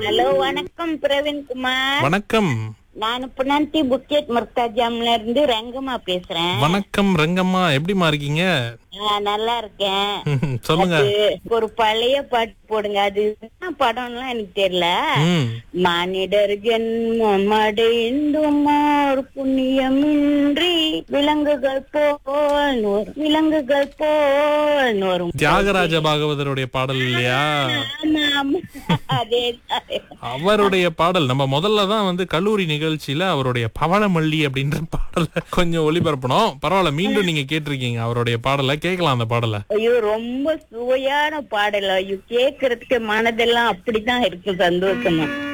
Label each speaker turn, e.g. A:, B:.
A: hello வணக்கம் பிரவீன் குமார்
B: வணக்கம்
A: நான் புனந்தி புக்கெட் முர்தாஜாம்ல இருந்து ரங்கம்மா பேசுறேன்
B: வணக்கம் ரங்கம்மா எப்படிமா இருக்கீங்க
A: ஆ, நல்லா இருக்கேன்
B: ம், சொல்லுங்க
A: அது ஒரு பழைய பாட்டு போடுங்க அது என்ன படம்லாம் எனக்கு தெரியல
B: ம்
A: மானிடர் ஜென்மம் அடைந்துமோர் புண்ணியமின்றி விலங்குகள் போல் நூறு விலங்குகள் போல் நூறு
B: தியாகராஜ பாகவதருடைய பாடல் இல்லையா
A: ஆமா ஆமா அதே
B: அவருடைய பாடல் நம்ம முதல்ல தான் வந்து கல்லூரி நிகழ்ச்சியில அவருடைய பவளமல்லி அப்படின்ற பாடலை கொஞ்சம் ஒளிபரப்பணும் பரவாயில்ல மீண்டும் நீங்க கேட்டிருக்கீங்க அவருடைய பாடலை கேட்கலாம் அந்த பாடலை
A: ஐயோ ரொம்ப சுவையான பாடல் ஐயோ கேக்குறதுக்கு மனதெல்லாம் அப்படித்தான் இருக்கு சந்தோஷமா